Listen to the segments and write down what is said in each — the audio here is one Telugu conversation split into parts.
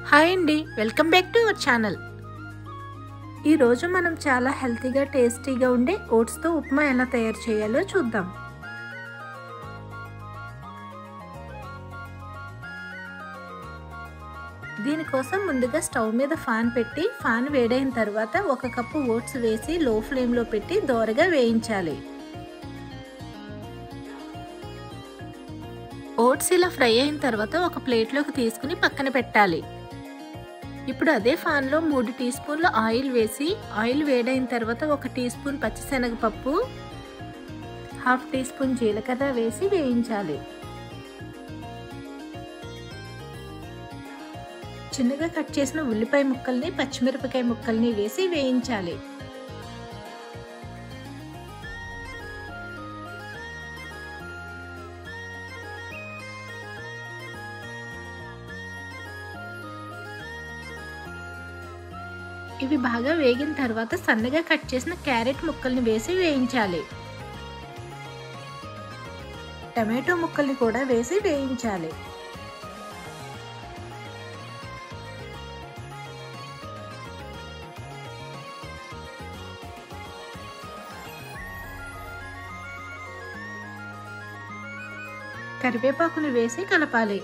హాయ్ అండి welcome back to our channel ఈరోజు మనం చాలా హెల్తీగా టేస్టీగా ఉండే ఓట్స్తో ఉప్మా ఎలా తయారు చేయాలో చూద్దాం దీనికోసం ముందుగా స్టవ్ మీద ఫ్యాన్ పెట్టి ఫ్యాన్ వేడైన తర్వాత ఒక కప్పు ఓట్స్ వేసి లో ఫ్లేమ్లో పెట్టి దోరగా వేయించాలి ఓట్స్ ఇలా ఫ్రై అయిన తర్వాత ఒక ప్లేట్లోకి తీసుకుని పక్కన పెట్టాలి ఇప్పుడు అదే ఫ్యాన్లో మూడు టీ స్పూన్ల ఆయిల్ వేసి ఆయిల్ వేడైన తర్వాత ఒక టీ స్పూన్ పచ్చిశనగపప్పు హాఫ్ టీ స్పూన్ జీలకర్ర వేసి వేయించాలి చిన్నగా కట్ చేసిన ఉల్లిపాయ ముక్కల్ని పచ్చిమిరపకాయ ముక్కల్ని వేసి వేయించాలి ఇవి బాగా వేగిన తర్వాత సన్నగా కట్ చేసిన క్యారెట్ ముక్కల్ని వేసి వేయించాలి టమాటో ముక్కల్ని కూడా వేసి వేయించాలి కరివేపాకును వేసి కలపాలి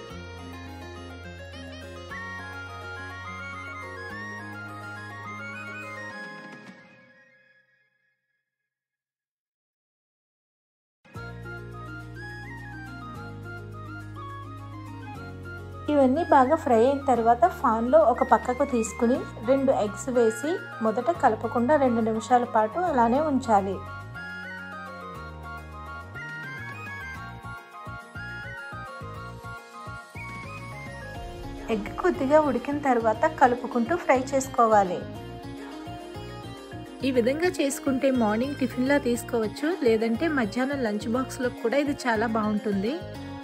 ఇవన్నీ బాగా ఫ్రై అయిన తర్వాత ఫాన్లో ఒక పక్కకు తీసుకుని రెండు ఎగ్స్ వేసి మొదట కలపకుండా రెండు నిమిషాల పాటు అలానే ఉంచాలి ఎగ్ కొద్దిగా ఉడికిన తర్వాత కలుపుకుంటూ ఫ్రై చేసుకోవాలి ఈ విధంగా చేసుకుంటే మార్నింగ్ టిఫిన్లా తీసుకోవచ్చు లేదంటే మధ్యాహ్నం లంచ్ బాక్స్లో కూడా ఇది చాలా బాగుంటుంది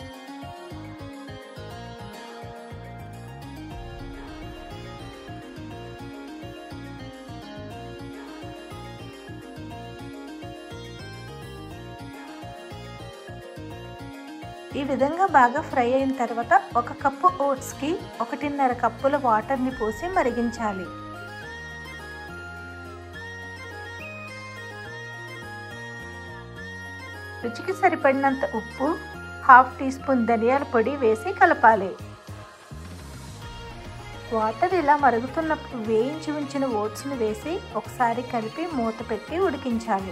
ఈ విధంగా బాగా ఫ్రై అయిన తర్వాత ఒక కప్పు ఓట్స్కి ఒకటిన్నర కప్పుల వాటర్ని పోసి మరిగించాలి రుచికి సరిపడినంత ఉప్పు హాఫ్ టీ స్పూన్ ధనియాల పొడి వేసి కలపాలి వాటర్ ఇలా మరుగుతున్నప్పుడు వేయించి ఉంచిన ఓట్స్ని వేసి ఒకసారి కలిపి మూత పెట్టి ఉడికించాలి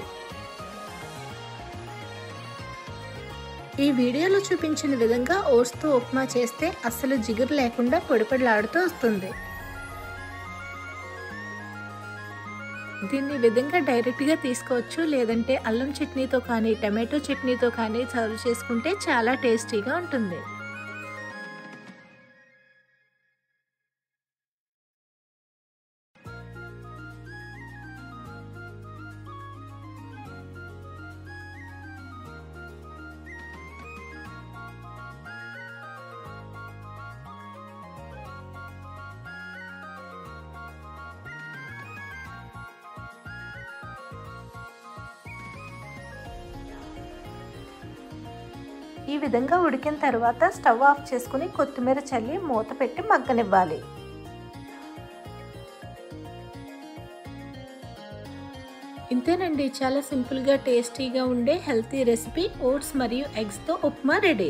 ఈ వీడియోలో చూపించిన విధంగా ఓట్స్తో ఉప్మా చేస్తే అస్సలు జిగురు లేకుండా పొడిపొడిలాడుతూ వస్తుంది దీన్ని విధంగా డైరెక్ట్గా తీసుకోవచ్చు లేదంటే అల్లం చట్నీతో కానీ టమాటో చట్నీతో కానీ సర్వ్ చేసుకుంటే చాలా టేస్టీగా ఉంటుంది ఈ విధంగా ఉడికిన తర్వాత స్టవ్ ఆఫ్ చేసుకుని కొత్తిమీర చల్లి మూత పెట్టి మగ్గనివ్వాలి ఇంతేనండి చాలా సింపుల్గా టేస్టీగా ఉండే హెల్తీ రెసిపీ ఓట్స్ మరియు ఎగ్స్తో ఉప్మా రెడీ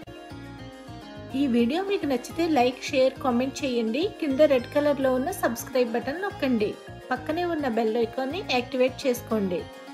ఈ వీడియో మీకు నచ్చితే లైక్ షేర్ కామెంట్ చేయండి కింద రెడ్ కలర్లో ఉన్న సబ్స్క్రైబ్ బటన్ నొక్కండి పక్కనే ఉన్న బెల్ ఐకాన్ని యాక్టివేట్ చేసుకోండి